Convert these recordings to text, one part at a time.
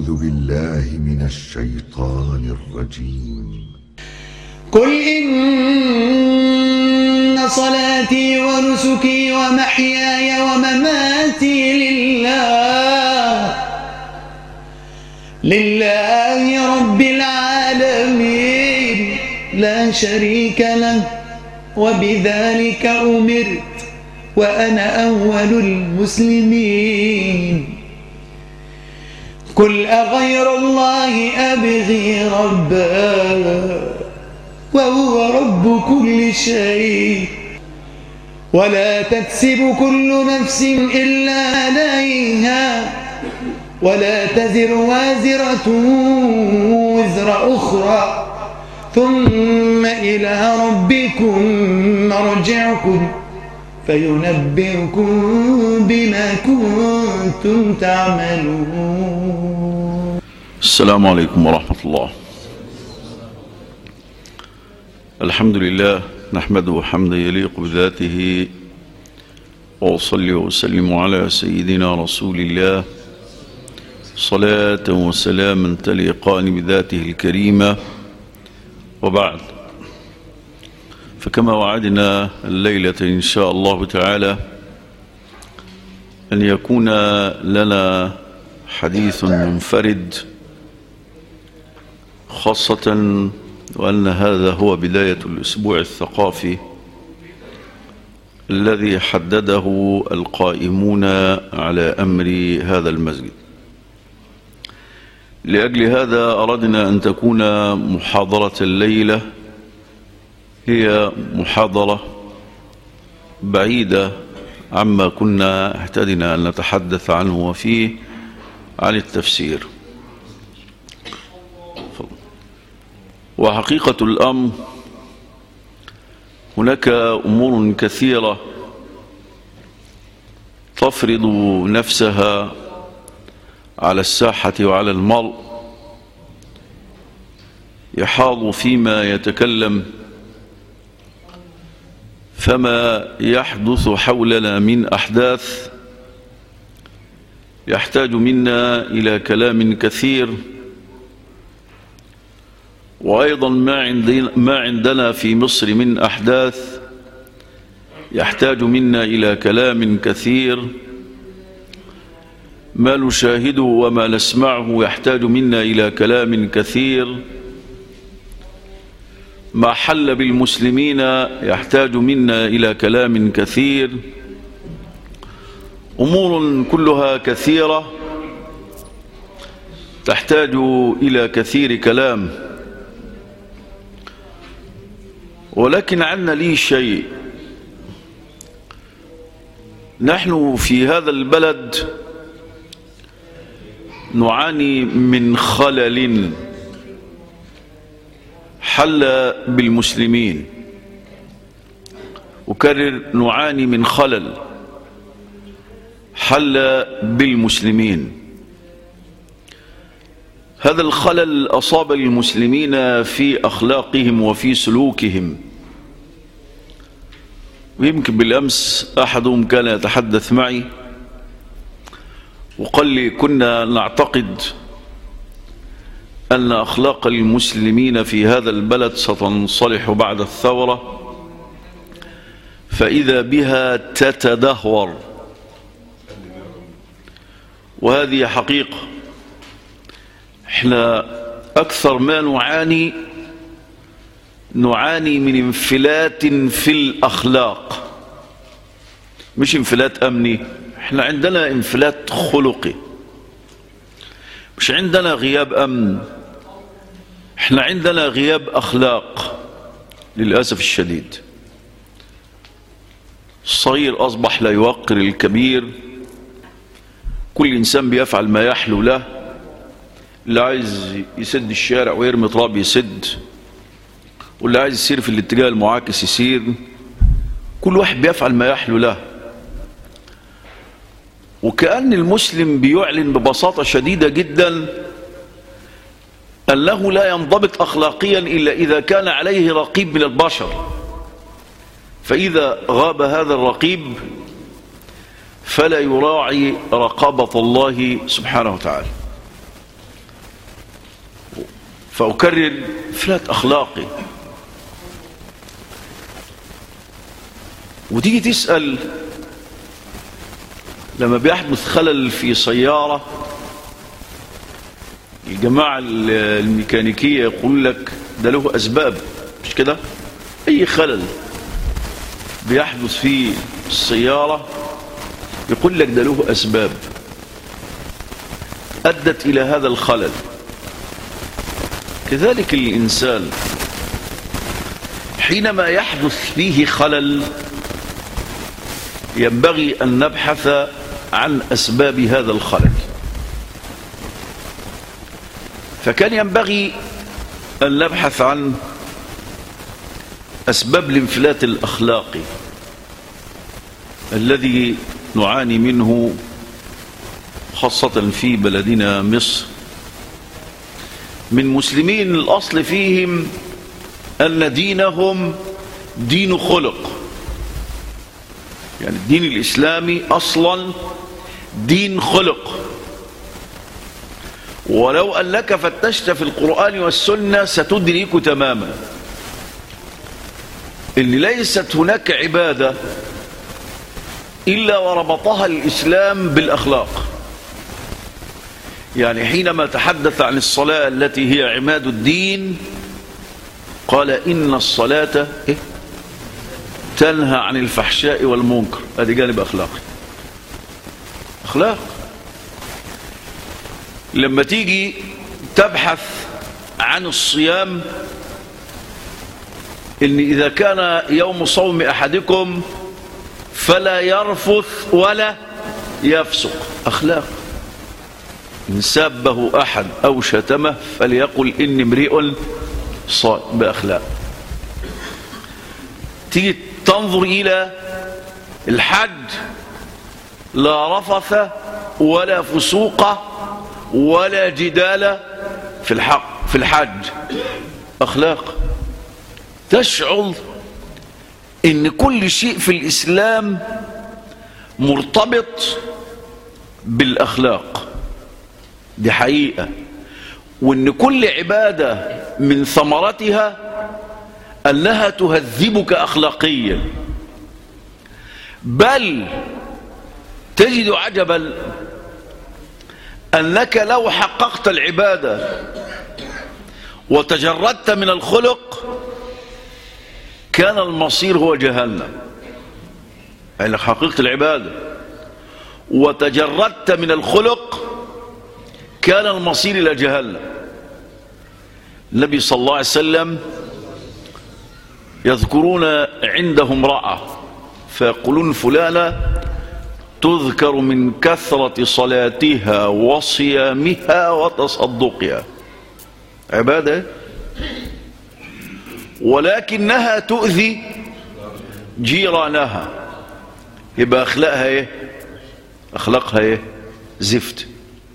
أعوذ بالله من الشيطان الرجيم قل إن صلاتي ونسكي ومحياي ومماتي لله لله رب العالمين لا شريك له وبذلك أمرت وأنا أول المسلمين قل أغير الله أبغي ربا وهو رب كل شيء ولا تكسب كل نفس إلا عليها ولا تزر وازرة وزر أخرى ثم إلى ربكم مرجعكم فينبئكم بما كنتم تعملون السلام عليكم ورحمة الله الحمد لله نحمده حمدا يليق بذاته وأصلي وأسلم على سيدنا رسول الله صلاة وسلاما تليقان بذاته الكريمة وبعد فكما وعدنا الليلة إن شاء الله تعالى أن يكون لنا حديث منفرد خاصة وأن هذا هو بداية الأسبوع الثقافي الذي حدده القائمون على أمر هذا المسجد لأجل هذا أردنا أن تكون محاضرة الليلة هي محاضرة بعيدة عما كنا اعتدنا أن نتحدث عنه وفيه عن التفسير وحقيقة الأمر هناك أمور كثيرة تفرض نفسها على الساحة وعلى المرء يحاض فيما يتكلم فما يحدث حولنا من أحداث يحتاج منا إلى كلام كثير وأيضا ما عندنا, ما عندنا في مصر من أحداث يحتاج منا إلى كلام كثير ما نشاهده وما نسمعه يحتاج منا إلى كلام كثير ما حل بالمسلمين يحتاج منا إلى كلام كثير أمور كلها كثيرة تحتاج إلى كثير كلام ولكن عنا لي شيء نحن في هذا البلد نعاني من خلل حل بالمسلمين أكرر نعاني من خلل حل بالمسلمين هذا الخلل أصاب المسلمين في أخلاقهم وفي سلوكهم ويمكن بالأمس أحدهم كان يتحدث معي وقال لي كنا نعتقد أن أخلاق المسلمين في هذا البلد ستنصلح بعد الثورة فإذا بها تتدهور وهذه حقيقة احنا أكثر ما نعاني نعاني من انفلات في الأخلاق مش انفلات أمني احنا عندنا انفلات خلقي مش عندنا غياب أمن احنا عندنا غياب أخلاق للأسف الشديد الصغير أصبح لا يوقر الكبير كل إنسان بيفعل ما يحلو له اللي عايز يسد الشارع ويرمي تراب يسد واللي عايز يسير في الاتجاه المعاكس يسير كل واحد بيفعل ما يحلو له وكأن المسلم بيعلن ببساطة شديدة جدا أنه لا ينضبط أخلاقيا إلا إذا كان عليه رقيب من البشر فإذا غاب هذا الرقيب فلا يراعي رقابة الله سبحانه وتعالى فأكرر فلات أخلاقي وتيجي تسأل لما بيحدث خلل في سيارة الجماعة الميكانيكية يقول لك ده له أسباب مش كده أي خلل بيحدث في السيارة يقول لك ده له أسباب أدت إلى هذا الخلل كذلك الإنسان حينما يحدث فيه خلل ينبغي أن نبحث عن أسباب هذا الخلل فكان ينبغي أن نبحث عن أسباب الانفلات الأخلاقي الذي نعاني منه خاصة في بلدنا مصر من مسلمين الأصل فيهم أن دينهم دين خلق يعني الدين الإسلامي أصلا دين خلق ولو أنك فتشت في القرآن والسنة ستدرك تماما ان ليست هناك عبادة إلا وربطها الإسلام بالأخلاق يعني حينما تحدث عن الصلاة التي هي عماد الدين قال إن الصلاة إيه؟ تنهى عن الفحشاء والمنكر هذه جانب أخلاقي أخلاق لما تيجي تبحث عن الصيام إن إذا كان يوم صوم أحدكم فلا يرفث ولا يفسق أخلاق إن سابه أحد أو شتمه فليقل إني امرئ صائم بأخلاق تيجي تنظر إلى الحج لا رفث ولا فسوق ولا جدال في الحق في الحج أخلاق تشعر ان كل شيء في الإسلام مرتبط بالأخلاق دي حقيقة وان كل عبادة من ثمرتها أنها تهذبك أخلاقيا بل تجد عجبا أنك لو حققت العبادة وتجردت من الخلق كان المصير هو جهنم يعني حقيقة العبادة وتجردت من الخلق كان المصير إلى جهنم النبي صلى الله عليه وسلم يذكرون عنده امرأة فيقولون فلانة تذكر من كثرة صلاتها وصيامها وتصدقها عبادة ولكنها تؤذي جيرانها يبقى أخلاقها إيه أخلاقها إيه زفت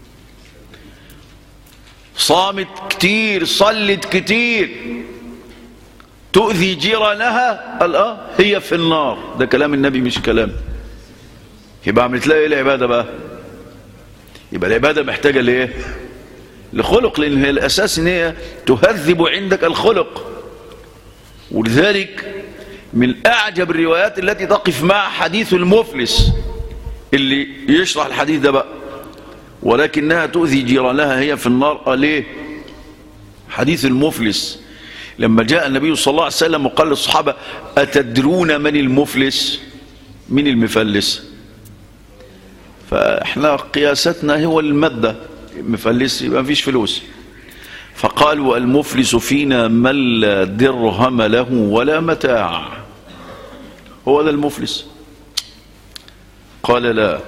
صامت كتير صلت كتير تؤذي جيرانها قال اه هي في النار ده كلام النبي مش كلام يبقى عملت لها ايه العباده بقى يبقى العباده محتاجه لايه لخلق لان هي الاساس ان هي تهذب عندك الخلق ولذلك من اعجب الروايات التي تقف مع حديث المفلس اللي يشرح الحديث ده بقى ولكنها تؤذي جيرانها هي في النار قال ايه حديث المفلس لما جاء النبي صلى الله عليه وسلم وقال للصحابة أتدرون من المفلس من المفلس فاحنا قياستنا هو المادة مفلس يبقى مفيش فلوس فقالوا المفلس فينا من لا درهم له ولا متاع هو ده المفلس قال لا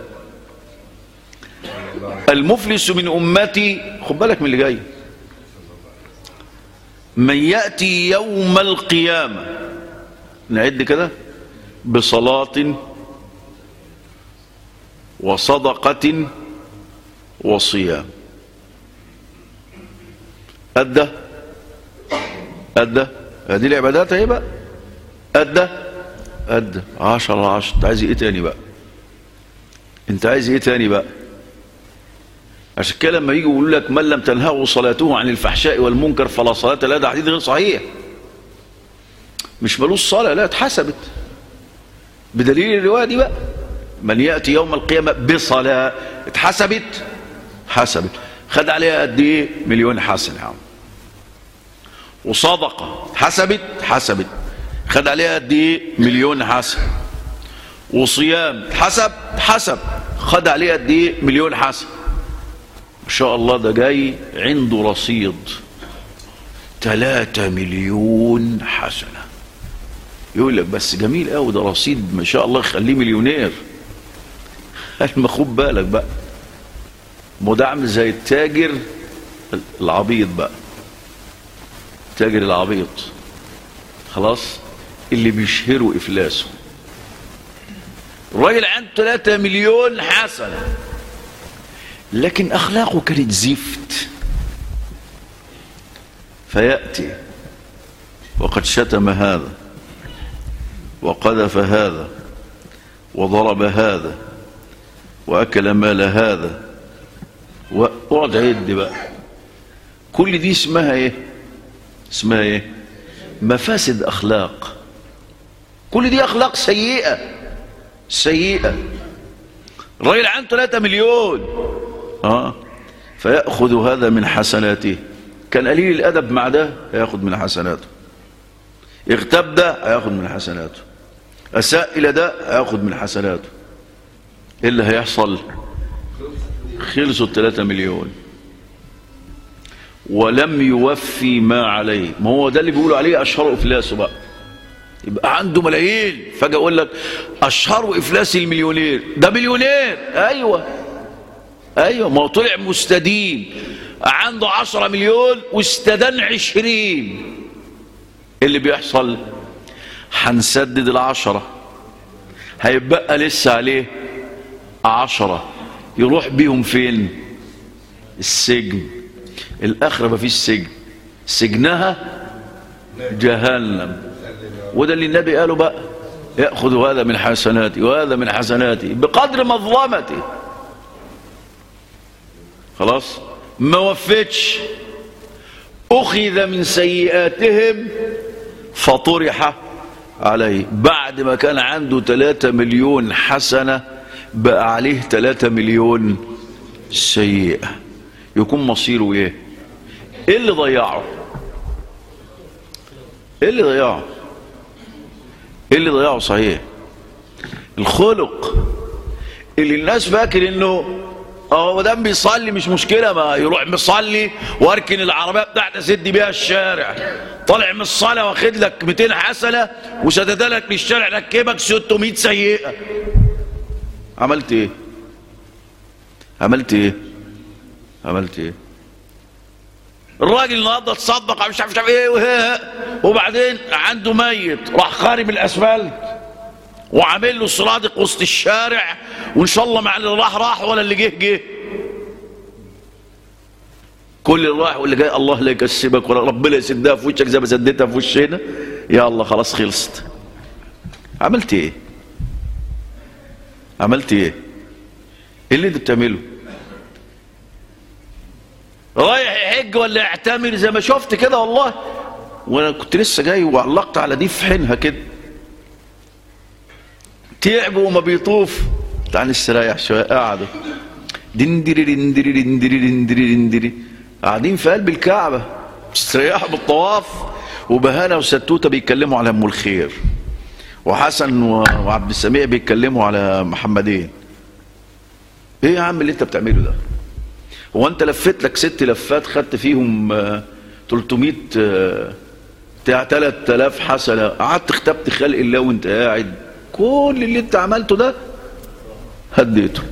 المفلس من أمتي خد بالك من اللي جاي من يأتي يوم القيامة نعد كده بصلاة وصدقة وصيام أدى أدى هذه العبادات اهي بقى أدى أدى عشرة عشر انت عايز ايه تاني بقى انت عايز ايه تاني بقى عشان كده لما يجي يقول لك من لم تنهه صلاته عن الفحشاء والمنكر فلا صلاة له ده حديث غير صحيح مش ملوش صلاة لا اتحسبت بدليل الرواية دي بقى من يأتي يوم القيامة بصلاة اتحسبت حسبت خد عليها قد ايه مليون حسنة يا عم وصدقة حسبت حسبت خد عليها قد ايه مليون حسنة وصيام حسب حسب خد عليه قد ايه مليون حسن ما شاء الله ده جاي عنده رصيد تلاتة مليون حسنة يقول لك بس جميل قوي ده رصيد ما شاء الله يخليه مليونير ما خد بالك بقى ما ده عامل زي التاجر العبيط بقى التاجر العبيط خلاص اللي بيشهروا افلاسه الراجل عنده 3 مليون حسنة لكن أخلاقه كانت زفت فيأتي وقد شتم هذا وقذف هذا وضرب هذا وأكل مال هذا واقعد عد بقى كل دي اسمها ايه اسمها ايه مفاسد اخلاق كل دي اخلاق سيئه سيئة الراجل عنده 3 مليون اه فيأخذ هذا من حسناته كان قليل الأدب مع ده هياخد من حسناته اغتاب ده هياخد من حسناته أساء إلى ده هياخد من حسناته إيه اللي هيحصل خلصوا الثلاثة مليون ولم يوفي ما عليه ما هو ده اللي بيقولوا عليه أشهر إفلاسه بقى يبقى عنده ملايين فجأة يقول لك أشهر إفلاس المليونير ده مليونير أيوة أيوة ما هو طلع مستدين عنده عشرة مليون واستدان عشرين اللي بيحصل هنسدد العشرة هيبقى لسه عليه عشرة يروح بيهم فين السجن الآخرة ما فيش سجن سجنها جهنم وده اللي النبي قاله بقى يأخذ هذا من حسناتي وهذا من حسناتي بقدر مظلمتي خلاص ما وفتش أخذ من سيئاتهم فطرح عليه بعد ما كان عنده 3 مليون حسنة بقى عليه 3 مليون سيئة يكون مصيره ايه ايه اللي ضيعه ايه اللي ضيعه ايه اللي ضيعه صحيح الخلق اللي الناس فاكر انه اه دام بيصلي مش مشكلة ما يروح مصلي واركن العربية بتاعتي اسد بيها الشارع طالع من الصلاة واخد لك 200 حسنة وسدد لك للشارع ركبك 600 سيئة عملت ايه عملت ايه عملت ايه الراجل النهارده تصدق مش عارف مش عارف ايه وهي وبعدين عنده ميت راح خارب الاسفلت وعامل له سرادق وسط الشارع وان شاء الله مع اللي راح راح ولا اللي جه جه كل اللي راح واللي جاي الله لا يكسبك ولا ربنا يسدها في وشك زي ما سديتها في وشنا يا الله خلاص خلصت عملت ايه عملت ايه ايه اللي انت بتعمله رايح يحج ولا يعتمر زي ما شفت كده والله وانا كنت لسه جاي وعلقت على دي في حينها كده تعب وما بيطوف تعال نستريح شويه قعدوا دندري دندري دندري دندري دندري قاعدين في قلب الكعبه استريحوا بالطواف وبهانه وستوته بيتكلموا على ام الخير وحسن وعبد السميع بيتكلموا على محمدين ايه يا عم اللي انت بتعمله ده هو انت لفيت لك ست لفات خدت فيهم آه 300 آه بتاع 3000 حسنه قعدت اختبت خلق الله وانت قاعد كل اللي انت عملته ده هديته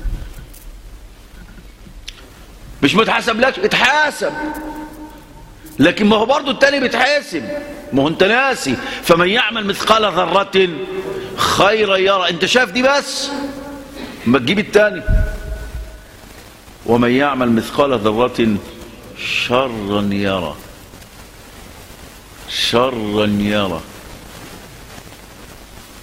مش متحسب لك اتحاسب لكن ما هو برضه التاني بيتحاسب ما هو انت ناسي فمن يعمل مثقال ذرة خيرا يرى انت شايف دي بس ما تجيب التاني ومن يعمل مثقال ذرة شرا يرى شرا يرى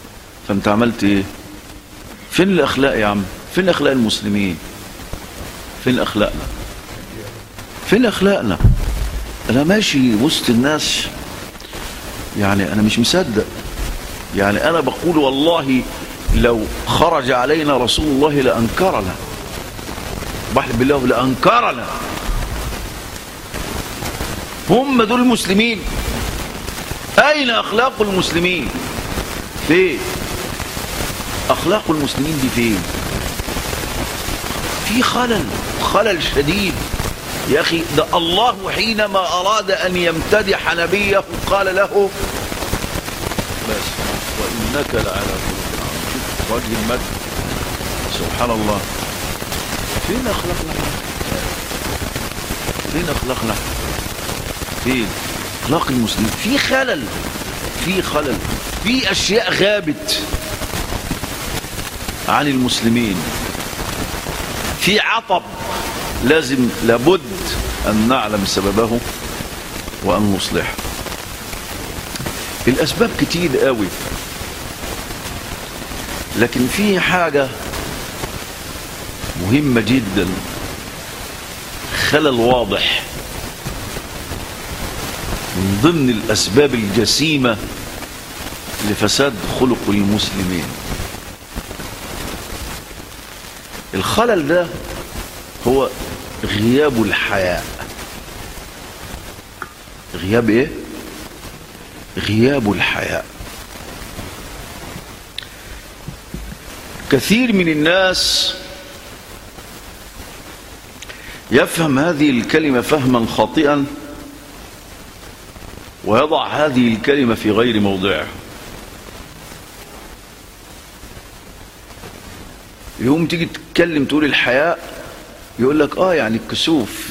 فانت عملت ايه فين الاخلاق يا عم فين اخلاق المسلمين فين اخلاقنا فين اخلاقنا انا ماشي وسط الناس يعني انا مش مصدق يعني انا بقول والله لو خرج علينا رسول الله لانكرنا بحلف بالله لانكرنا هم دول المسلمين اين اخلاق المسلمين فين اخلاق المسلمين دي فين في خلل خلل شديد يا اخي ده الله حينما اراد ان يمتدح نبيه قال له بس وانك لعلى خلق عظيم شوف وجه المدح سبحان الله فين اخلاقنا فين اخلاقنا فين اخلاق المسلمين في خلل في خلل في اشياء غابت عن المسلمين في عطب لازم لابد ان نعلم سببه وان نصلحه الاسباب كتير قوي لكن في حاجة مهمة جدا خلل واضح من ضمن الاسباب الجسيمة لفساد خلق المسلمين الخلل ده هو غياب الحياء غياب ايه غياب الحياء كثير من الناس يفهم هذه الكلمة فهما خاطئا ويضع هذه الكلمة في غير موضعها يوم تيجي تتكلم تقول الحياء يقول لك اه يعني الكسوف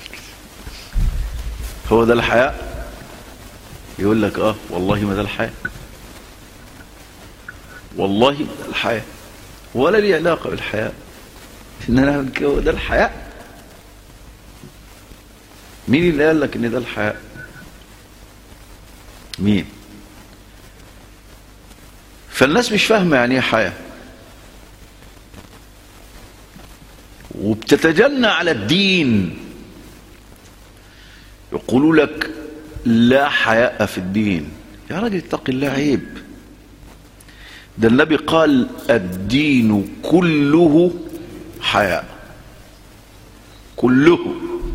هو ده الحياء يقول لك اه والله ما ده الحياء والله ده الحياء ولا لي علاقة بالحياء ان انا اعمل كده ده الحياء مين اللي قال لك ان ده الحياء مين فالناس مش فاهمه يعني ايه حياه وبتتجنى على الدين يقولوا لك لا حياء في الدين يا راجل اتق الله عيب ده النبي قال الدين كله حياء كله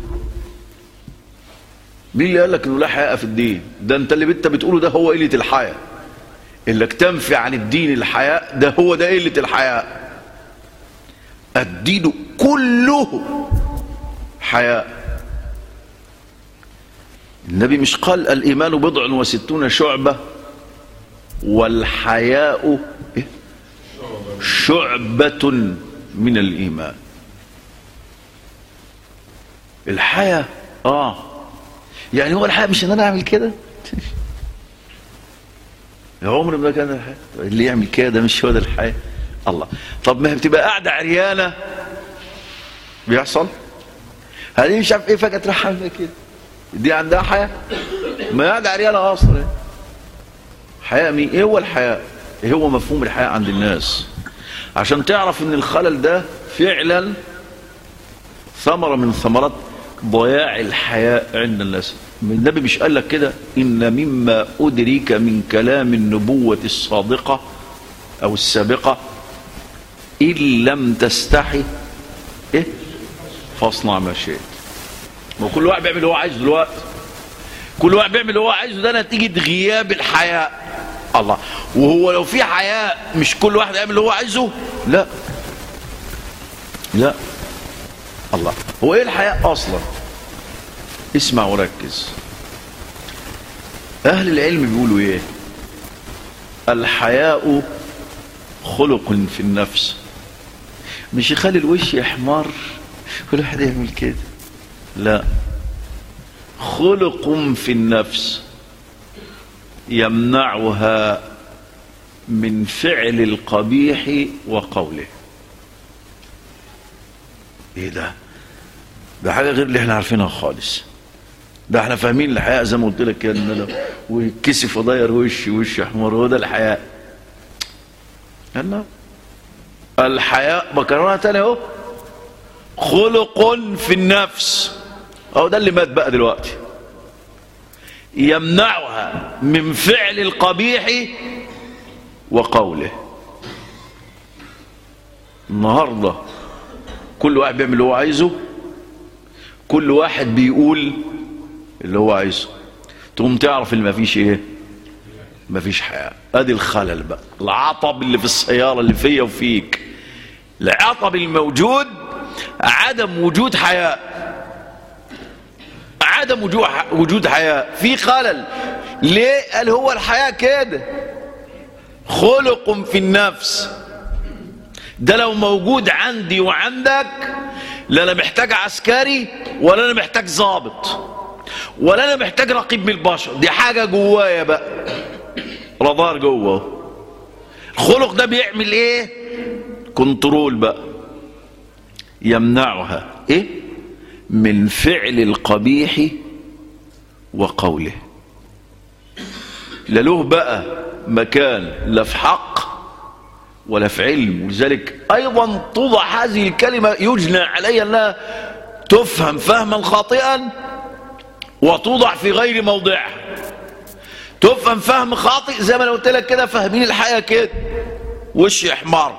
مين اللي قال لك انه لا حياء في الدين ده انت اللي انت بتقوله ده هو قله الحياء انك تنفي عن الدين الحياء ده هو ده قله الحياء الدين كله حياء النبي مش قال الإيمان بضع وستون شعبة والحياء إيه؟ شعبة من الإيمان الحياء آه يعني هو الحياء مش ان انا اعمل كده يا عمر ما كان الحياء اللي يعمل كده ده مش هو ده الحياء الله طب ما هي بتبقى قاعده عريانه بيحصل هذه مش عارف ايه فجاه تروح عامله كده دي عندها حياه ما هي قاعده عريانه اصلا حياء مين ايه هو الحياء ايه هو مفهوم الحياء عند الناس عشان تعرف ان الخلل ده فعلا ثمره من ثمرات ضياع الحياء عند الناس النبي مش قال لك كده ان مما ادرك من كلام النبوه الصادقه او السابقه ان لم تستحي ايه فاصنع ما شئت وكل واحد بيعمل اللي هو عايزه دلوقتي كل واحد بيعمل اللي هو عايزه ده نتيجه غياب الحياء الله وهو لو في حياء مش كل واحد يعمل اللي هو عايزه لا لا الله هو ايه الحياء اصلا اسمع وركز اهل العلم بيقولوا ايه الحياء خلق في النفس مش يخلي الوش يحمر كل واحد يعمل كده لا خلق في النفس يمنعها من فعل القبيح وقوله ايه ده ده حاجه غير اللي احنا عارفينها خالص ده احنا فاهمين الحياء زي ما قلت لك كده ان انا ويتكسف وضير وشي وشي احمر هو ده الحياء لا الحياء بكررها تاني اهو خلق في النفس أو ده اللي مات بقى دلوقتي يمنعها من فعل القبيح وقوله النهارده كل واحد بيعمل اللي هو عايزه كل واحد بيقول اللي هو عايزه تقوم تعرف اللي ما فيش ايه ما فيش حياة ادي الخلل بقى العطب اللي في السيارة اللي فيا وفيك العطب الموجود عدم وجود حياة عدم وجود وجود حياة في خلل ليه قال هو الحياة كده خلق في النفس ده لو موجود عندي وعندك لا انا محتاج عسكري ولا انا محتاج ضابط ولا انا محتاج رقيب من البشر دي حاجه جوايا بقى رادار جوه الخلق ده بيعمل ايه كنترول بقى يمنعها ايه من فعل القبيح وقوله لا له بقى مكان لا في حق ولا في علم ولذلك ايضا توضع هذه الكلمه يجنى عليها انها تفهم فهما خاطئا وتوضع في غير موضعها تفهم فهم خاطئ زي ما انا قلت لك كده فاهمين الحياه كده وش احمر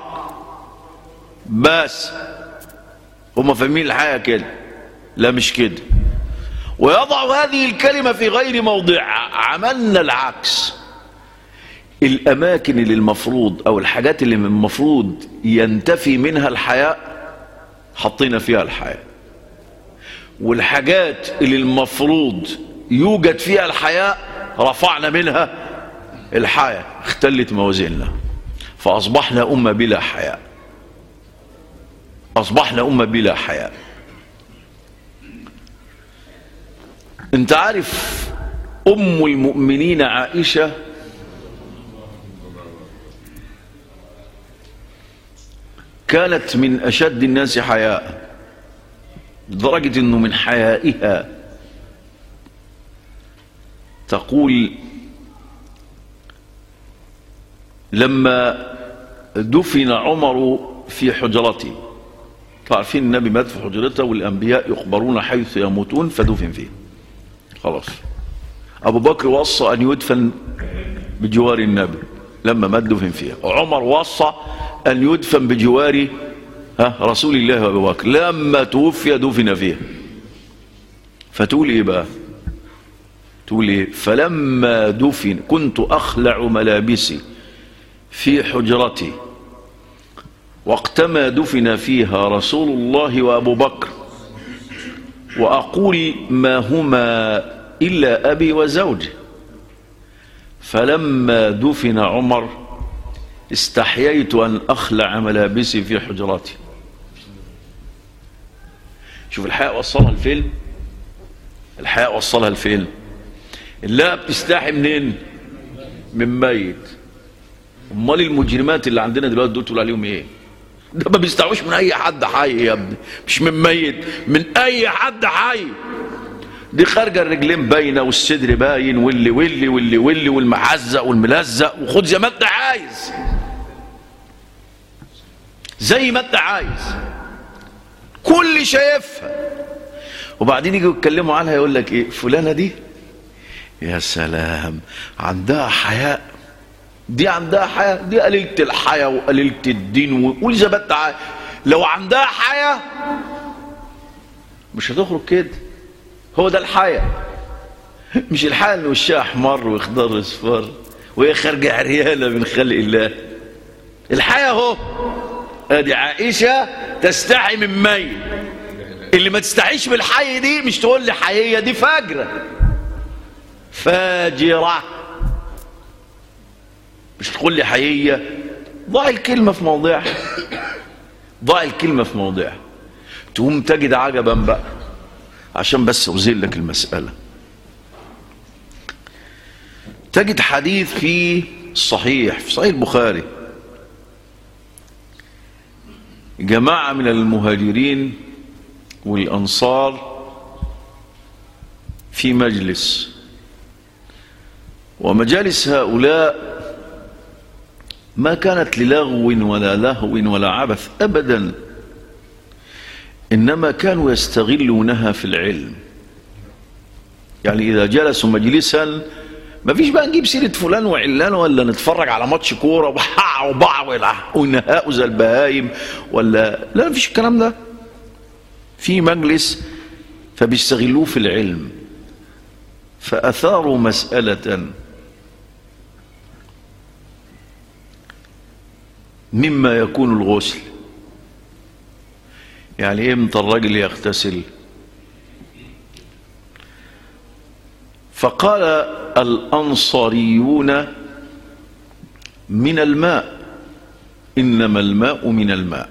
بس هم فاهمين الحياه كده لا مش كده ويضع هذه الكلمه في غير موضعها عملنا العكس الاماكن اللي المفروض او الحاجات اللي المفروض ينتفي منها الحياء حطينا فيها الحياء والحاجات اللي المفروض يوجد فيها الحياء رفعنا منها الحياء اختلت موازيننا فاصبحنا امه بلا حياء اصبحنا امه بلا حياء انت عارف ام المؤمنين عائشه كانت من أشد الناس حياء لدرجة أنه من حيائها تقول لما دفن عمر في حجرته تعرفين النبي مات في حجرته والأنبياء يخبرون حيث يموتون فدفن فيه خلاص أبو بكر وصى أن يدفن بجوار النبي لما مات دفن فيه عمر وصى أن يدفن بجوار ها رسول الله وابو بكر لما توفي دفن فيه فتقول ايه بقى تقول ايه فلما دفن كنت اخلع ملابسي في حجرتي وقتما دفن فيها رسول الله وابو بكر واقول ما هما الا ابي وزوجي فلما دفن عمر استحييت أن أخلع ملابسي في حجراتي شوف الحياة وصلها الفيلم الحياة وصلها الفيلم لا بتستحي منين من ميت امال المجرمات اللي عندنا دلوقتي دول تقول عليهم ايه ده ما بيستعوش من اي حد حي يا ابني مش من ميت من اي حد حي دي خارجه الرجلين باينه والصدر باين واللي واللي واللي واللي والمحزق والملزق وخد زي ما انت عايز زي ما انت عايز كل شايفها وبعدين يجوا يتكلموا عنها يقول لك ايه فلانه دي يا سلام عندها حياء دي عندها حياء دي قليلة الحياء وقليلة الدين وقول زي ما انت عايز لو عندها حياء مش هتخرج كده هو ده الحياء مش الحياء ان وشها احمر وخضار اصفر وهي خارجه عريانه من خلق الله الحياء اهو ادي عائشه تستحي من مي اللي ما تستحيش من الحي دي مش تقول لي حييه دي فاجره فاجره مش تقول لي حييه ضع الكلمه في موضعها ضع الكلمه في موضعها تقوم تجد عجبا بقى عشان بس أزيل لك المسألة تجد حديث في الصحيح في صحيح البخاري جماعة من المهاجرين والأنصار في مجلس ومجالس هؤلاء ما كانت للغو ولا لهو ولا عبث أبدا إنما كانوا يستغلونها في العلم يعني إذا جلسوا مجلسا ما فيش بقى نجيب سيرة فلان وعلان ولا نتفرج على ماتش كورة وبع وبع ونهاء زي البهايم ولا لا ما فيش الكلام ده في مجلس فبيستغلوه في العلم فأثاروا مسألة مما يكون الغسل يعني امتى الرجل يغتسل فقال الأنصاريون من الماء إنما الماء من الماء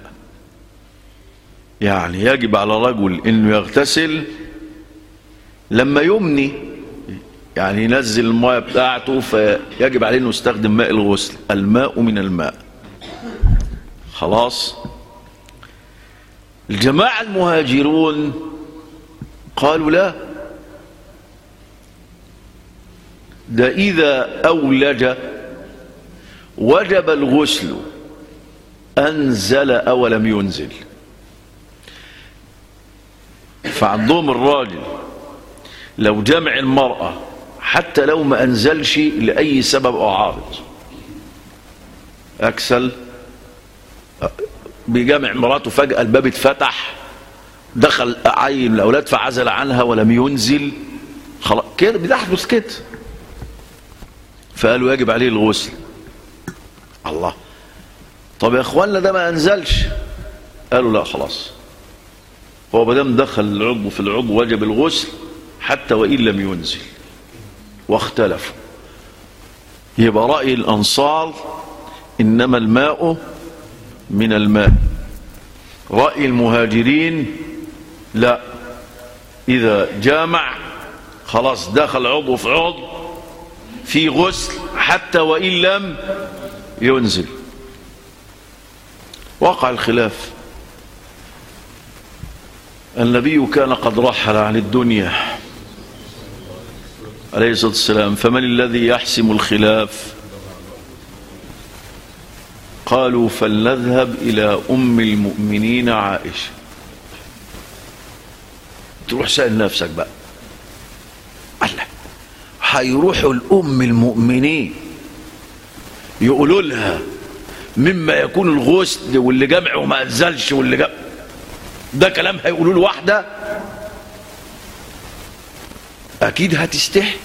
يعني يجب على رجل انه يغتسل لما يمني يعني ينزل الماء بتاعته فيجب عليه انه يستخدم ماء الغسل الماء من الماء خلاص الجماعة المهاجرون قالوا لا ده إذا أولج وجب الغسل أنزل أو لم ينزل فعندهم الراجل لو جمع المرأة حتى لو ما أنزلش لأي سبب أو عارض أكسل بجمع مراته فجأة الباب اتفتح دخل عين الأولاد فعزل عنها ولم ينزل خلاص كده بتحدث كده فقالوا يجب عليه الغسل الله طب يا اخوانا ده ما انزلش قالوا لا خلاص هو مادام دخل العضو في العضو وجب الغسل حتى وان لم ينزل واختلفوا يبقى راي الانصار انما الماء من الماء راي المهاجرين لا اذا جامع خلاص دخل عضو في عضو في غسل حتى وإن لم ينزل وقع الخلاف النبي كان قد رحل عن الدنيا عليه الصلاة والسلام فمن الذي يحسم الخلاف قالوا فلنذهب إلى أم المؤمنين عائشة تروح سأل نفسك بقى الله هيروحوا الأم المؤمنين يقولوا لها مما يكون الغسل واللي جمع وما أنزلش واللي جمع ده كلام هيقولوا له واحدة أكيد هتستحي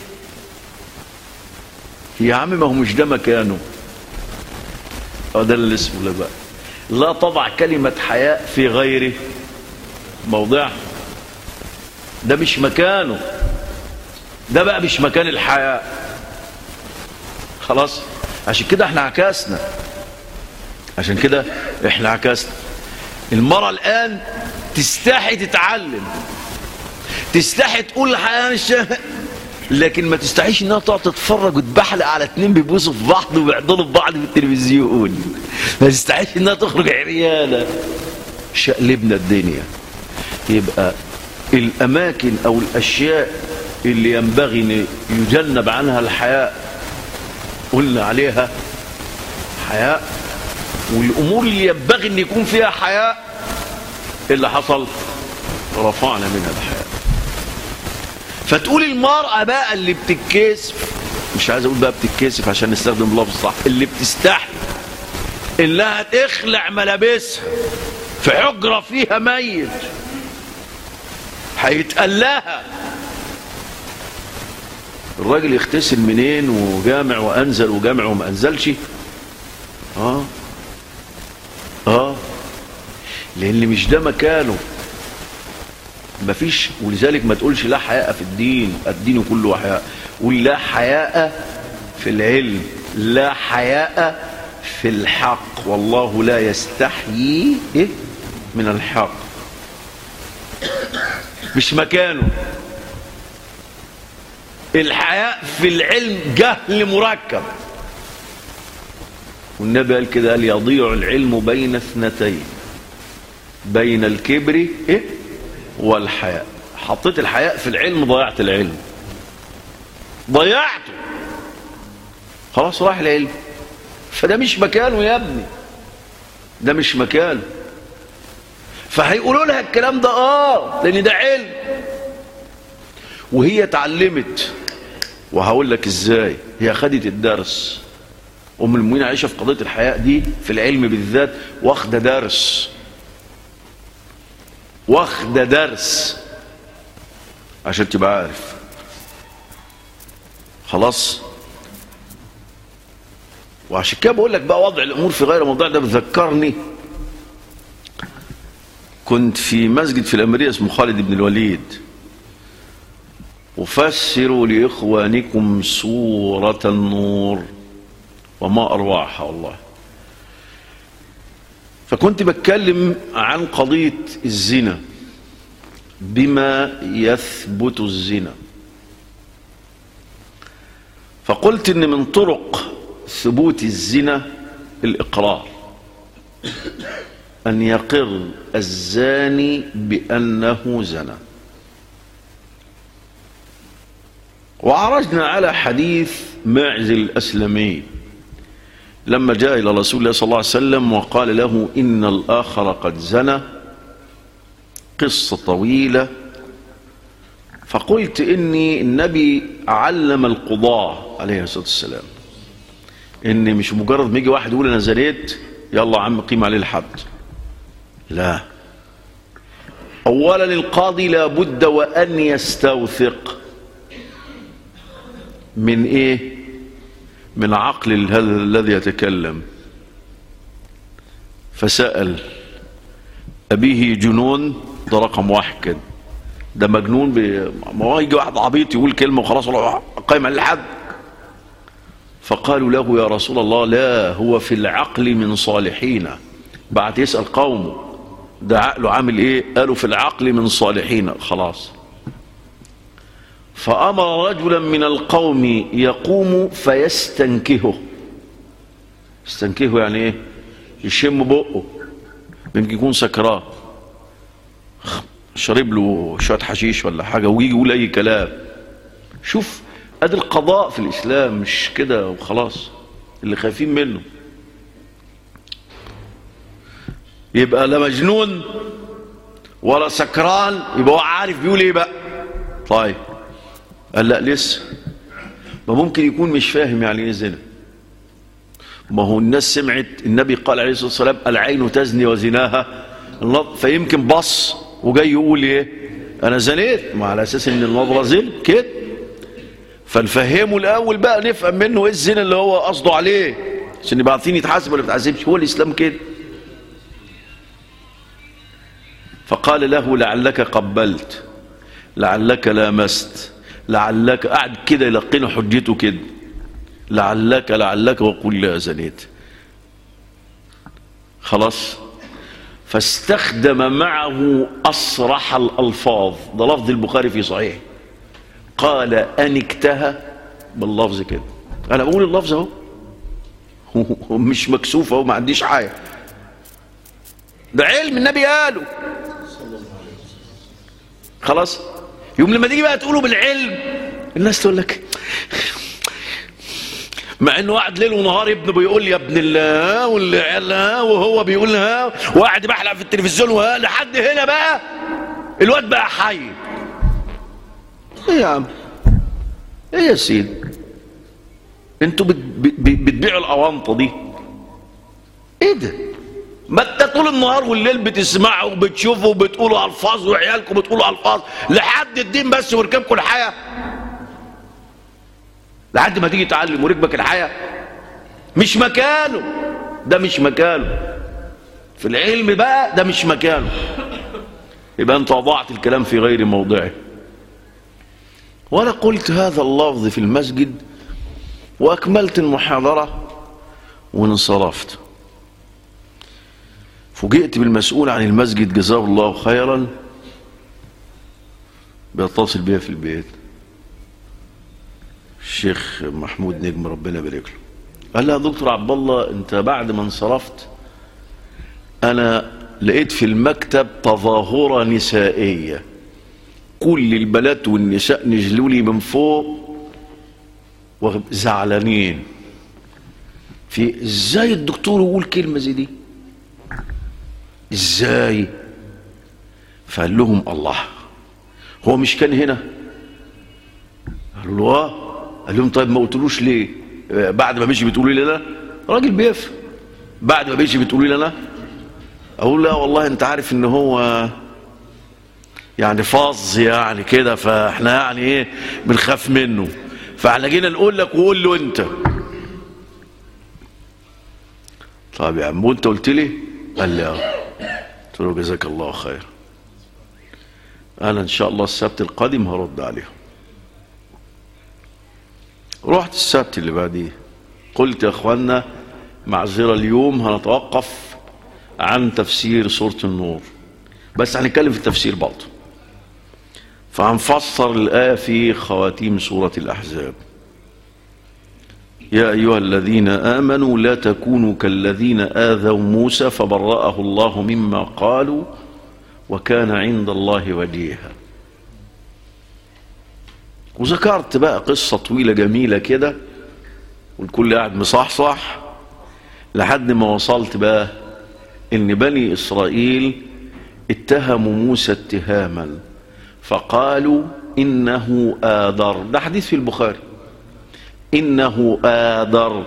يا عم ما هو مش ده مكانه اه ده اللي اسمه لا بقى لا تضع كلمة حياء في غيره موضع ده مش مكانه ده بقى مش مكان الحياء خلاص عشان كده احنا عكسنا عشان كده احنا عكسنا المرأة الآن تستحي تتعلم تستحي تقول الحياة مش لكن ما تستحيش انها تقعد تتفرج وتبحلق على اتنين بيبوسوا في بعض وبيعضلوا في بعض في التلفزيون ما تستحيش انها تخرج عريانه شقلبنا الدنيا يبقى الاماكن او الاشياء اللي ينبغي ان يجنب عنها الحياء قلنا عليها حياء والامور اللي ينبغي ان يكون فيها حياء اللي حصل رفعنا منها الحياء فتقول المرأة بقى اللي بتتكسف مش عايز اقول بقى بتتكسف عشان نستخدم اللفظ صح اللي بتستحي انها تخلع ملابسها في حجرة فيها ميت هيتقال لها الراجل يغتسل منين وجامع وانزل وجامع وما انزلش اه اه لان مش ده مكانه مفيش ولذلك ما تقولش لا حياء في الدين الدين كله حياء قول لا حياء في العلم لا حياء في الحق والله لا يستحيي إيه؟ من الحق مش مكانه الحياء في العلم جهل مركب والنبي قال كده قال يضيع العلم بين اثنتين بين الكبر إيه؟ والحياء حطيت الحياء في العلم ضيعت العلم ضيعته خلاص راح العلم فده مش مكانه يا ابني ده مش مكانه فهيقولوا لها الكلام ده اه لان ده علم وهي اتعلمت وهقول لك ازاي هي خدت الدرس ام المؤمنين عائشه في قضيه الحياء دي في العلم بالذات واخده درس واخده درس عشان تبقى عارف خلاص وعشان كده بقول لك بقى وضع الامور في غير موضوع ده بذكرني كنت في مسجد في الامريه اسمه خالد بن الوليد وفسروا لاخوانكم سوره النور وما اروعها والله فكنت بتكلم عن قضيه الزنا بما يثبت الزنا فقلت ان من طرق ثبوت الزنا الاقرار ان يقر الزاني بانه زنى وعرجنا على حديث ماعز الاسلمي لما جاء الى رسول الله صلى الله عليه وسلم وقال له ان الاخر قد زنى قصه طويله فقلت اني النبي علم القضاه عليه الصلاه والسلام ان مش مجرد ما يجي واحد يقول انا زنيت يلا يا عم قيم عليه الحد لا اولا القاضي لابد وان يستوثق من ايه من عقل هذا الذي يتكلم فسأل أبيه جنون ده رقم واحد كده ده مجنون بي... ما هو يجي واحد عبيط يقول كلمة وخلاص قايم على الحد فقالوا له يا رسول الله لا هو في العقل من صالحين بعد يسأل قومه ده عقله عامل ايه قالوا في العقل من صالحين خلاص فأمر رجلا من القوم يقوم فيستنكهه يستنكهه يعني ايه يشم بقه يمكن يكون سكران شرب له شويه حشيش ولا حاجه ويجي يقول اي كلام شوف ادي القضاء في الاسلام مش كده وخلاص اللي خايفين منه يبقى لا مجنون ولا سكران يبقى هو عارف بيقول ايه بقى طيب قال لا لسه ما ممكن يكون مش فاهم يعني ايه زنا ما هو الناس سمعت النبي قال عليه الصلاه والسلام العين تزني وزناها فيمكن بص وجاي يقول ايه انا زنيت ما على اساس ان النظره زين كده فنفهمه الاول بقى نفهم منه ايه الزنا اللي هو قصده عليه عشان يبقى عارفين يتحاسب ولا ما يتحاسبش هو الاسلام كده فقال له لعلك قبلت لعلك لامست لعلك قعد كده يلقينا حجته كده لعلك لعلك وقل لا زنيت خلاص فاستخدم معه أصرح الألفاظ ده لفظ البخاري في صحيح قال أنكتها باللفظ كده أنا بقول اللفظ اهو مش مكسوف اهو ما عنديش حاجة ده علم النبي قاله خلاص يوم لما تيجي بقى تقوله بالعلم الناس تقول لك مع انه قاعد ليل ونهار ابنه بيقول يا ابن الله والعيال ها وهو بيقول ها وقاعد بحلق في التلفزيون وها لحد هنا بقى الواد بقى حي ايه يا عم ايه يا سيدي انتوا بت بتبيعوا الاونطه دي ايه ده ما انت طول النهار والليل بتسمعوا وبتشوفوا وبتقولوا الفاظ وعيالكم بتقولوا الفاظ لحد الدين بس وركبكم الحياه لحد ما تيجي تعلم وركبك الحياه مش مكانه ده مش مكانه في العلم بقى ده مش مكانه يبقى انت وضعت الكلام في غير موضعه وانا قلت هذا اللفظ في المسجد واكملت المحاضره وانصرفت فوجئت بالمسؤول عن المسجد جزاه الله خيرا بيتصل بيا في البيت الشيخ محمود نجم ربنا يبارك له قال لي يا دكتور عبد الله انت بعد ما انصرفت انا لقيت في المكتب تظاهره نسائيه كل البنات والنساء نزلوا لي من فوق وزعلانين في ازاي الدكتور يقول كلمه زي دي ازاي فقال لهم الله هو مش كان هنا قالوا له اه قال لهم طيب ما قلتلوش ليه آه، بعد ما مشي بتقولوا لي انا راجل بيفهم بعد ما مشي بتقولوا لي انا اقول لا والله انت عارف ان هو يعني فاظ يعني كده فاحنا يعني ايه بنخاف منه فاحنا جينا نقول لك وقول له انت طب يا عم وانت قلت لي قال لي اه قلت له جزاك الله خير انا ان شاء الله السبت القادم هرد عليهم رحت السبت اللي بعديه قلت يا اخوانا معذره اليوم هنتوقف عن تفسير سوره النور بس هنتكلم في التفسير برضه فهنفسر الايه في خواتيم سوره الاحزاب يا ايها الذين امنوا لا تكونوا كالذين اذوا موسى فبرأه الله مما قالوا وكان عند الله وجيها وذكرت بقى قصة طويلة جميلة كده والكل قاعد مصحصح لحد ما وصلت بقى ان بني اسرائيل اتهموا موسى اتهاما فقالوا انه آذر ده حديث في البخاري انه آذر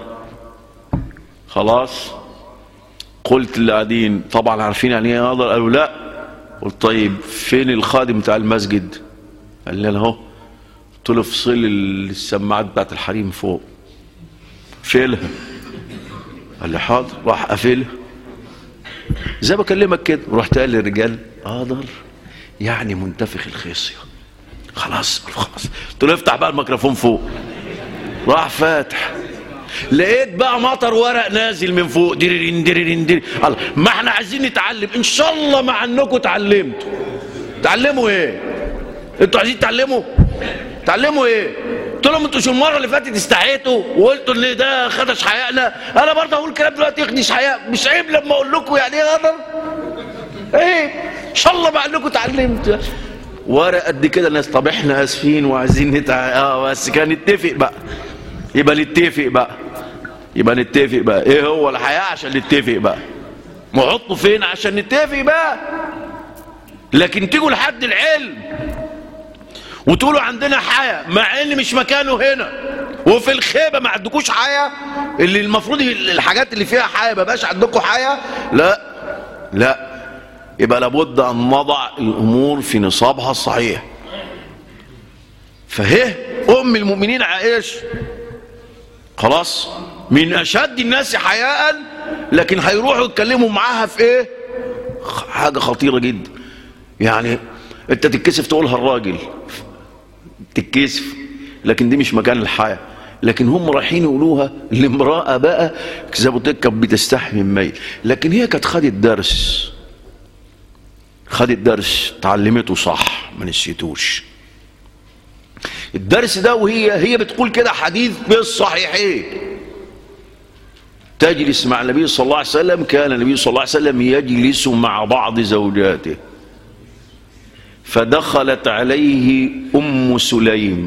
خلاص قلت اللي قاعدين طبعا عارفين يعني ايه آذر قالوا لا قلت طيب فين الخادم بتاع المسجد قال لي انا اهو قلت له افصل السماعات بتاعت الحريم فوق فيلها قال لي حاضر راح قافلها زي ما بكلمك كده ورحت قال للرجال قادر يعني منتفخ الخصيه خلاص خلاص قلت له افتح بقى الميكروفون فوق راح فاتح لقيت بقى مطر ورق نازل من فوق ديرين ديرين ديرين الله ما احنا عايزين نتعلم ان شاء الله مع انكم اتعلمتوا تعلموا ايه انتوا عايزين تتعلموا تعلموا ايه قلت لهم انتوا شو المره اللي فاتت استحيتوا وقلتوا ان ده خدش حيائنا انا برضه هقول كلام دلوقتي يخدش حياء مش عيب لما اقول لكم يعني ايه غدر ايه ان شاء الله مع انكم اتعلمتوا ورق قد كده ناس طب احنا اسفين وعايزين نتع... اه بس كان نتفق بقى يبقى نتفق بقى يبقى نتفق بقى ايه هو الحياة عشان نتفق بقى نحطه فين عشان نتفق بقى لكن تيجوا لحد العلم وتقولوا عندنا حياة مع ان مش مكانه هنا وفي الخيبة ما عندكوش حياة اللي المفروض الحاجات اللي فيها حياة ما بقاش عندكم حياة لا لا يبقى لابد ان نضع الامور في نصابها الصحيح فهي ام المؤمنين عائشة خلاص من اشد الناس حياء لكن هيروحوا يتكلموا معاها في ايه حاجة خطيرة جدا يعني انت تتكسف تقولها الراجل تتكسف لكن دي مش مكان الحياة لكن هم رايحين يقولوها لامرأة بقى زي ما قلت لك كانت بتستحي من ميل لكن هي كانت خدت درس خدت درس تعلمته صح ما نسيتوش الدرس ده وهي هي بتقول كده حديث بالصحيحين تجلس مع النبي صلى الله عليه وسلم كان النبي صلى الله عليه وسلم يجلس مع بعض زوجاته فدخلت عليه ام سليم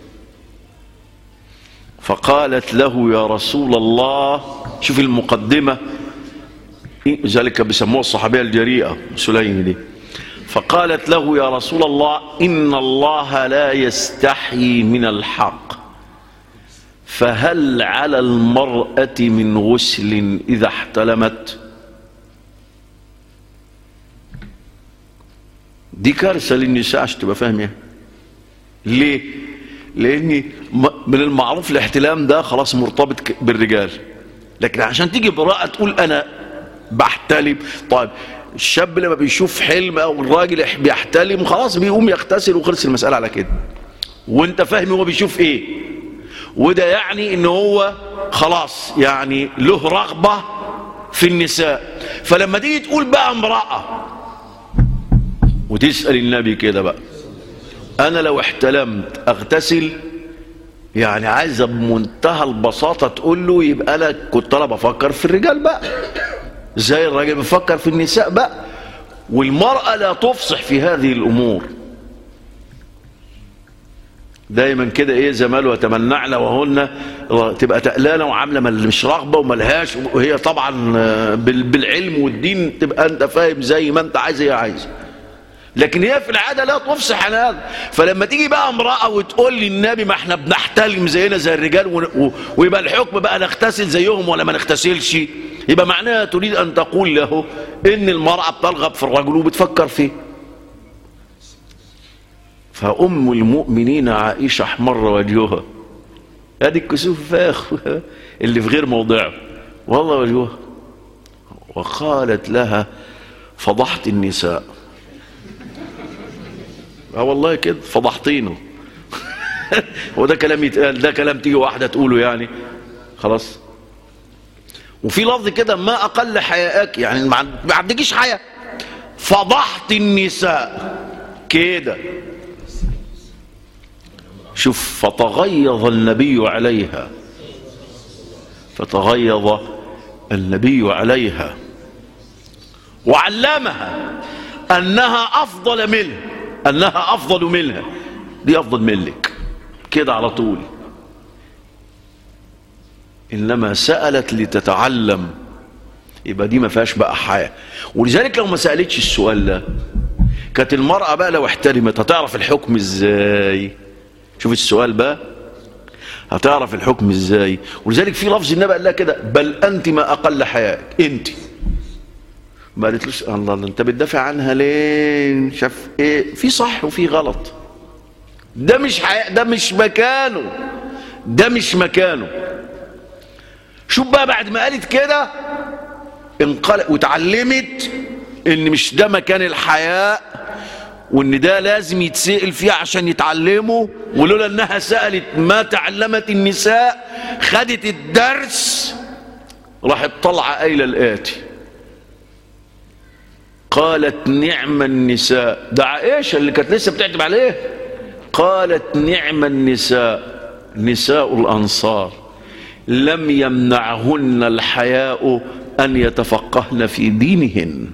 فقالت له يا رسول الله شوف المقدمه ذلك بيسموها الصحابيه الجريئه سليم دي فقالت له يا رسول الله ان الله لا يستحيي من الحق فهل على المراه من غسل اذا احتلمت دي كارثه للنساء عشان تبقى فاهمه ليه لان من المعروف الاحتلام ده خلاص مرتبط بالرجال لكن عشان تيجي براءه تقول انا بحتلم طيب الشاب لما بيشوف حلم او الراجل بيحتلم خلاص بيقوم يغتسل وخلص المساله على كده وانت فاهم هو بيشوف ايه وده يعني ان هو خلاص يعني له رغبه في النساء فلما تيجي تقول بقى امراه وتسال النبي كده بقى انا لو احتلمت اغتسل يعني عايزه بمنتهى البساطه تقول له يبقى انا كنت انا بفكر في الرجال بقى زي الراجل بيفكر في النساء بقى والمرأة لا تفصح في هذه الأمور دايما كده ايه زمال وتمنعن وهن تبقى تقلانة وعاملة مش رغبة وملهاش وهي طبعا بالعلم والدين تبقى انت فاهم زي ما انت عايز هي عايزة لكن هي في العاده لا تفصح عن هذا فلما تيجي بقى امراه وتقول لي النبي ما احنا بنحتلم زينا زي الرجال و- و- ويبقى الحكم بقى نغتسل زيهم ولا ما نغتسلش يبقى معناها تريد ان تقول له ان المراه بترغب في الرجل وبتفكر فيه فام المؤمنين عائشه احمر وجهها ادي الكسوف فاخ اللي في غير موضعه والله وجهها وقالت لها فضحت النساء اه والله كده فضحتينه هو ده كلام يتقال ده كلام تيجي واحده تقوله يعني خلاص وفي لفظ كده ما اقل حياءك يعني ما عند- ما عندكيش حياء فضحت النساء كده شوف فتغيظ النبي عليها فتغيظ النبي عليها وعلمها انها افضل منه انها افضل منها دي افضل منك كده على طول انما سالت لتتعلم يبقى دي ما فيهاش بقى حياه ولذلك لو ما سالتش السؤال ده كانت المراه بقى لو احترمت هتعرف الحكم ازاي شوف السؤال بقى هتعرف الحكم ازاي ولذلك في لفظ النبي قال لها كده بل انت ما اقل حيائك انت ما قالتلوش الله الله انت بتدافع عنها ليه شاف ايه في صح وفي غلط ده مش حياء ده مش مكانه ده مش مكانه شوف بقى بعد ما قالت كده انقلب واتعلمت ان مش ده مكان الحياء وان ده لازم يتسأل فيه عشان يتعلموا ولولا انها سألت ما تعلمت النساء خدت الدرس راحت طالعه قايله الاتي قالت نعم النساء ده عائشه اللي كانت لسه بتعتب عليه قالت نعم النساء نساء الانصار لم يمنعهن الحياء ان يتفقهن في دينهن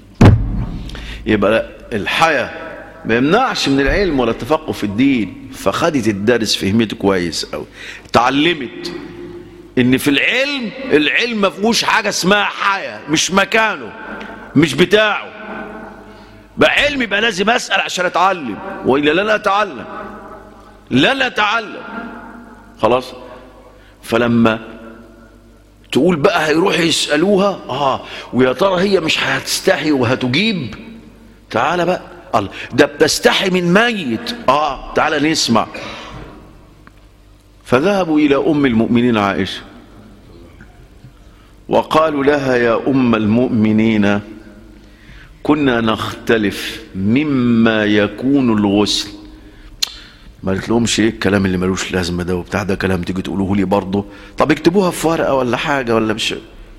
يبقى الحياء ما يمنعش من العلم ولا التفقه في الدين فخدت الدرس فهمته كويس قوي اتعلمت ان في العلم العلم ما فيهوش حاجه اسمها حياء مش مكانه مش بتاعه بقى علم يبقى لازم اسال عشان اتعلم والا لن اتعلم لن اتعلم خلاص فلما تقول بقى هيروحوا يسالوها اه ويا ترى هي مش هتستحي وهتجيب تعالى بقى الله ده بتستحي من ميت اه تعالى نسمع فذهبوا الى ام المؤمنين عائشه وقالوا لها يا ام المؤمنين كنا نختلف مما يكون الغسل ما قالت لهمش ايه الكلام اللي ملوش لازمه ده وبتاع ده كلام تيجي تقولوه لي برضه طب اكتبوها في ورقه ولا حاجه ولا مش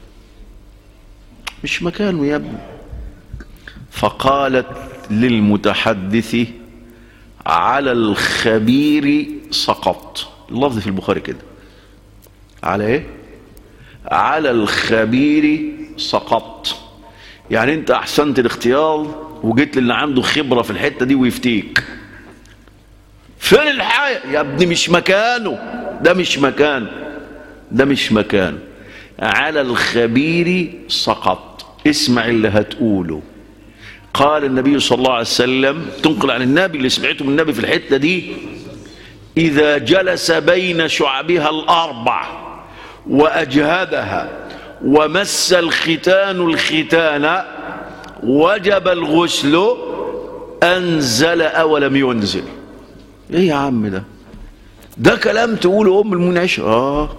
مش مكانه يا ابني فقالت للمتحدث على الخبير سقط اللفظ في البخاري كده على ايه على الخبير سقط يعني انت احسنت الاختيار وجيت للي عنده خبره في الحته دي ويفتيك فين الحياة يا ابني مش مكانه ده مش مكانه ده مش مكانه على الخبير سقط اسمع اللي هتقوله قال النبي صلى الله عليه وسلم تنقل عن النبي اللي سمعته من النبي في الحتة دي إذا جلس بين شعبها الأربع وأجهدها ومس الختان الختان وجب الغسل أنزل أولم ينزل ايه يا عم ده ده كلام تقوله ام المنعش اه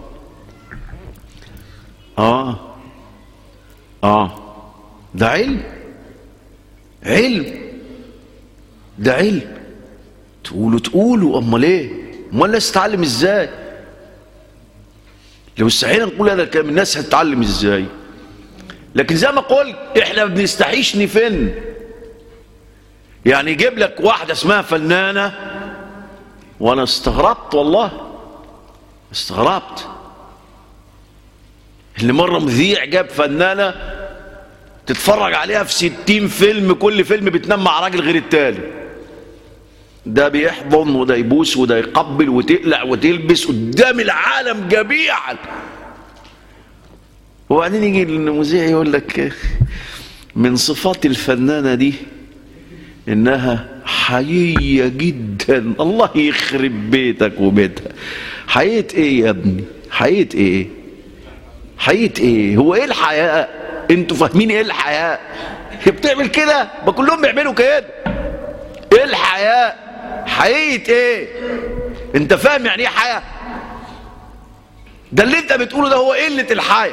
اه اه ده علم علم ده علم تقولوا تقولوا امال ايه امال الناس تتعلم ازاي لو استحينا نقول هذا الكلام الناس هتتعلم ازاي لكن زي ما قلت احنا ما بنستحيش نفن يعني يجيب لك واحده اسمها فنانه وانا استغربت والله استغربت اللي مرة مذيع جاب فنانة تتفرج عليها في ستين فيلم كل فيلم بتنام مع راجل غير التالي ده بيحضن وده يبوس وده يقبل وتقلع وتلبس قدام العالم جميعا وبعدين يجي المذيع يقول لك من صفات الفنانة دي انها حقيقية جدا الله يخرب بيتك وبيتها حقيقة ايه يا ابني حقيقة ايه حقيقة ايه هو ايه الحياة انتوا فاهمين ايه الحياة هي بتعمل كده ما كلهم بيعملوا كده ايه الحياة حقيقة ايه انت فاهم يعني ايه حياة ده اللي انت بتقوله ده هو قلة الحياة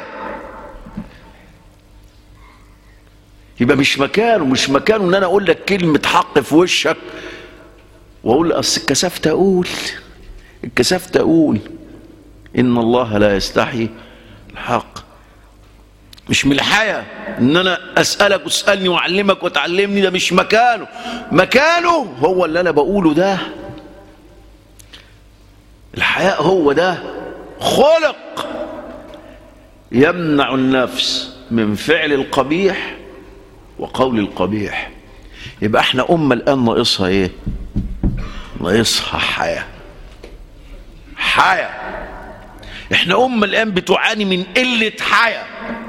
يبقى مش مكانه مش مكانه ان انا اقول لك كلمة حق في وشك واقول اصل اتكسفت اقول اتكسفت اقول ان الله لا يستحي الحق مش من الحياة ان انا اسألك وتسألني واعلمك وتعلمني ده مش مكانه مكانه هو اللي انا بقوله ده الحياء هو ده خلق يمنع النفس من فعل القبيح وقول القبيح يبقى احنا أمة الآن ناقصها ايه ناقصها حياة حياة احنا أمة الآن بتعاني من قلة حياة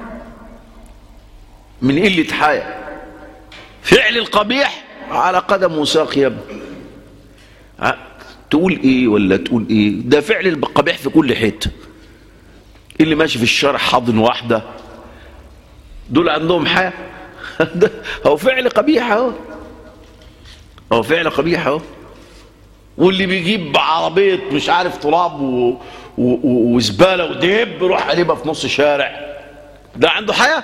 من قلة حياة فعل القبيح على قدم وساق يا ابني ع- تقول ايه ولا تقول ايه ده فعل القبيح في كل حته اللي ماشي في الشارع حاضن واحده دول عندهم حياه ده هو فعل قبيح اهو هو فعل قبيح اهو واللي بيجيب عربيه مش عارف تراب و... و... و... وزباله ودب يروح قلبها في نص شارع ده عنده حياه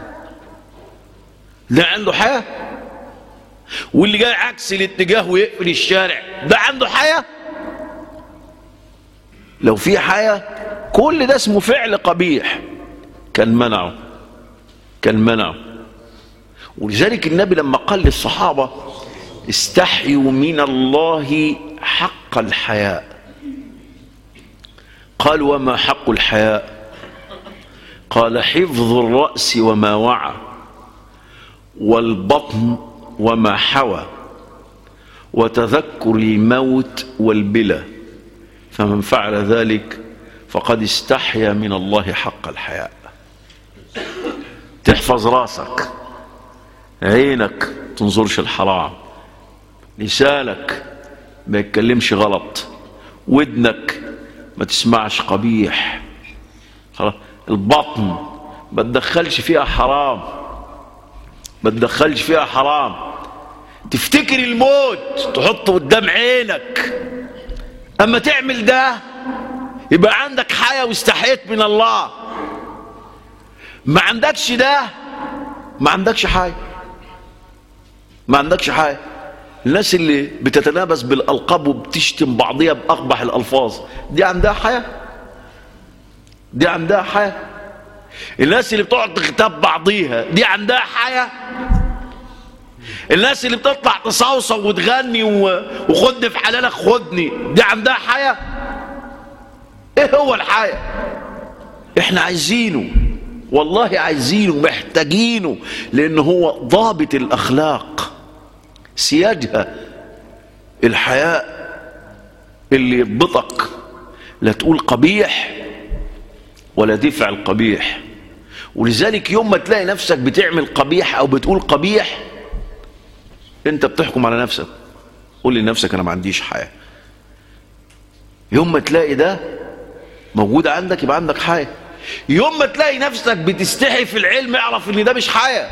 ده عنده حياه واللي جاي عكس الاتجاه ويقفل الشارع ده عنده حياه لو في حياه كل ده اسمه فعل قبيح كان منعه كان منعه ولذلك النبي لما قال للصحابة استحيوا من الله حق الحياء قال وما حق الحياء قال حفظ الرأس وما وعى والبطن وما حوى وتذكر الموت والبلى فمن فعل ذلك فقد استحيا من الله حق الحياء تحفظ راسك عينك تنظرش الحرام لسانك ما يتكلمش غلط ودنك ما تسمعش قبيح خلاص البطن ما تدخلش فيها حرام ما تدخلش فيها حرام تفتكر الموت تحطه قدام عينك اما تعمل ده يبقى عندك حياة واستحيت من الله ما عندكش ده ما عندكش حاجة ما عندكش حاجة الناس اللي بتتنابس بالألقاب وبتشتم بعضيها بأقبح الألفاظ دي عندها حياة دي عندها حياة الناس اللي بتقعد تغتاب بعضيها دي عندها حياة الناس اللي بتطلع تصوصو وتغني و- وخدني في حلالك خدني دي عندها حياة ايه هو الحياة احنا عايزينه والله عايزينه محتاجينه لان هو ضابط الاخلاق سياجها الحياء اللي يضبطك لا تقول قبيح ولا تفعل قبيح ولذلك يوم ما تلاقي نفسك بتعمل قبيح او بتقول قبيح انت بتحكم على نفسك قول لنفسك انا ما عنديش حياة يوم ما تلاقي ده موجود عندك يبقى عندك حياة يوم ما تلاقي نفسك بتستحي في العلم اعرف ان ده مش حياة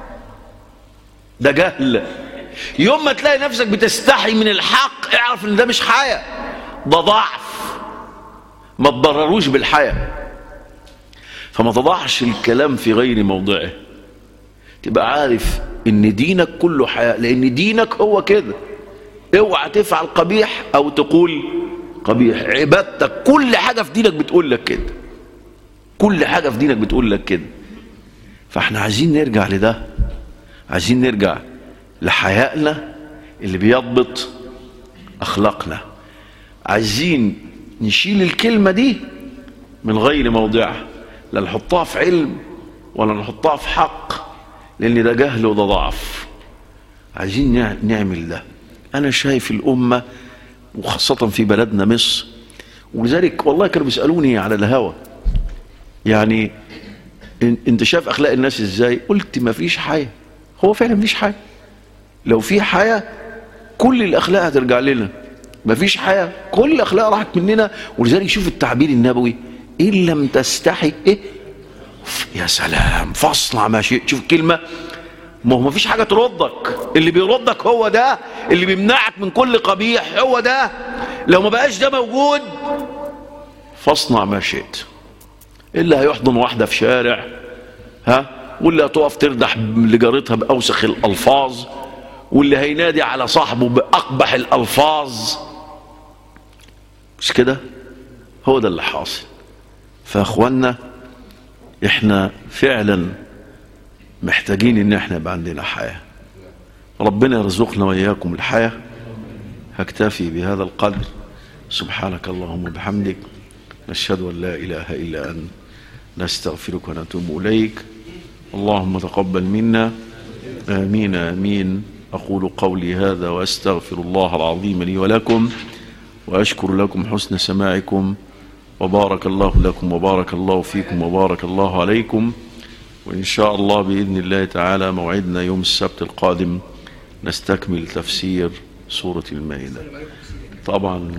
ده جهل يوم ما تلاقي نفسك بتستحي من الحق اعرف ان ده مش حياة ده ضعف ما تضرروش بالحياة فما تضعش الكلام في غير موضعه تبقى عارف ان دينك كله حياء لان دينك هو كده اوعى تفعل قبيح او تقول قبيح عبادتك كل حاجة في دينك بتقول لك كده كل حاجة في دينك بتقول لك كده فاحنا عايزين نرجع لده عايزين نرجع لحيائنا اللي بيضبط اخلاقنا عايزين نشيل الكلمة دي من غير موضعها لا نحطها في علم ولا نحطها في حق لان ده جهل وده ضعف عايزين نع- نعمل ده انا شايف الامه وخاصه في بلدنا مصر ولذلك والله كانوا بيسالوني على الهوى يعني إن- انت شايف اخلاق الناس ازاي قلت ما فيش حاجه هو فعلا مفيش حاجه لو في حياة كل الأخلاق هترجع لنا مفيش حياة كل الأخلاق راحت مننا ولذلك شوف التعبير النبوي إن لم تستحي إيه يا سلام فاصنع ما شئت شوف الكلمة ما هو مفيش حاجة تردك اللي بيردك هو ده اللي بيمنعك من كل قبيح هو ده لو ما بقاش ده موجود فاصنع ما شئت اللي هيحضن واحدة في شارع ها واللي هتقف تردح لجارتها بأوسخ الألفاظ واللي هينادي على صاحبه بأقبح الألفاظ مش كده هو ده اللي حاصل فأخوانا احنا فعلا محتاجين ان احنا يبقى عندنا حياة ربنا يرزقنا وإياكم الحياة هكتفي بهذا القدر سبحانك اللهم وبحمدك نشهد أن لا إله إلا أنت نستغفرك ونتوب إليك اللهم تقبل منا آمين آمين أقول قولي هذا وأستغفر الله العظيم لي ولكم وأشكر لكم حسن سماعكم وبارك الله لكم وبارك الله فيكم وبارك الله عليكم وإن شاء الله بإذن الله تعالى موعدنا يوم السبت القادم نستكمل تفسير سورة المائدة طبعا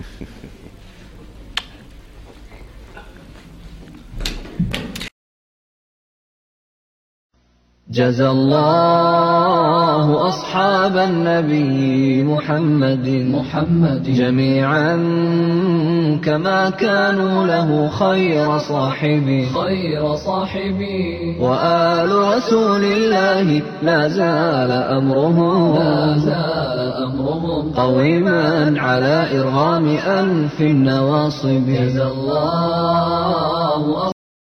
جزى الله أصحاب النبي محمد محمد جميعا كما كانوا له خير صاحبي خير صاحبي وآل رسول الله لا زال أمرهم لا زال أمرهم قويما على إرغام أنف النواصب جزى الله